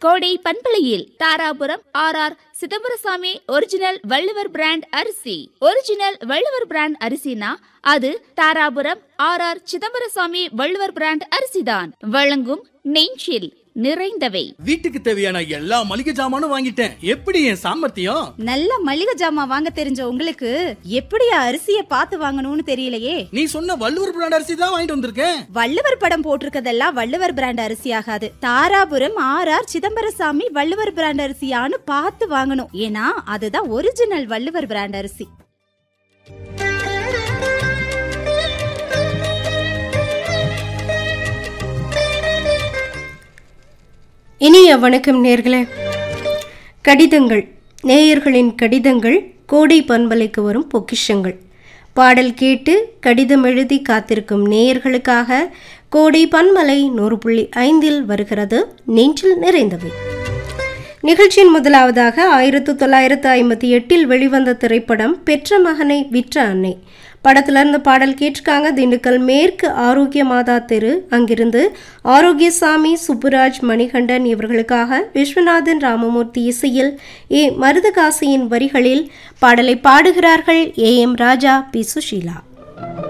கோடை பண்பலையில் Dharapuram R R Chidambarasamy original Valluvar brand அரிசி ஒரிஜினல் வள்ளுவர் பிராண்ட் அரிசினா அது Dharapuram R R Chidambarasamy Valluvar brand அரிசிதான் வழங்கும் நெஞ்சில் நிறைந்தவை வீட்டுக்கு தேவையான எல்லா மளிகை ஜாமானும் வாங்கிட்டேன் எப்படி என் சாமர்த்தியம் நல்ல மளிகை ஜாமான் வாங்க தெரிஞ்ச உங்களுக்கு எப்படி அரிசிய பார்த்து வாங்கணும்னு தெரியலையே நீ சொன்ன வள்ளுவர் பிராண்ட் அரிசி தான் வாங்கிட்டு வந்திருக்கேன் வள்ளுவர் படம் போட்டிருக்கதெல்லாம் வள்ளுவர் பிராண்ட் அரிசி ஆகாது Dharapuram R R Chidambarasamy Valluvar brand அரிசியான்னு பார்த்து வாங்கணும் ஏன்னா அதுதான் ஒரிஜினல் வள்ளுவர் பிராண்ட் அரிசி இனிய வணக்கம் நேர்களே கடிதங்கள் நேயர்களின் கடிதங்கள் கோடை பண்பலைக்கு வரும் பொக்கிஷங்கள் பாடல் கேட்டு கடிதம் எழுதி காத்திருக்கும் நேயர்களுக்காக கோடை பன்மலை நூறு புள்ளி ஐந்தில் வருகிறது நெஞ்சில் நிறைந்தவை நிகழ்ச்சியின் முதலாவதாக ஆயிரத்து தொள்ளாயிரத்து ஐம்பத்தி எட்டில் வெளிவந்த திரைப்படம் பெற்ற மகனை விற்ற அன்னை படத்துல இருந்து பாடல் கேட்டிருக்காங்க திண்டுக்கல் மேற்கு ஆரோக்கிய மாதா தெரு அங்கிருந்து ஆரோக்கியசாமி சுப்புராஜ் மணிகண்டன் இவர்களுக்காக விஸ்வநாதன் ராமமூர்த்தி இசையில் ஏ மருதகாசியின் வரிகளில் பாடலை பாடுகிறார்கள் A M Raja P Sushila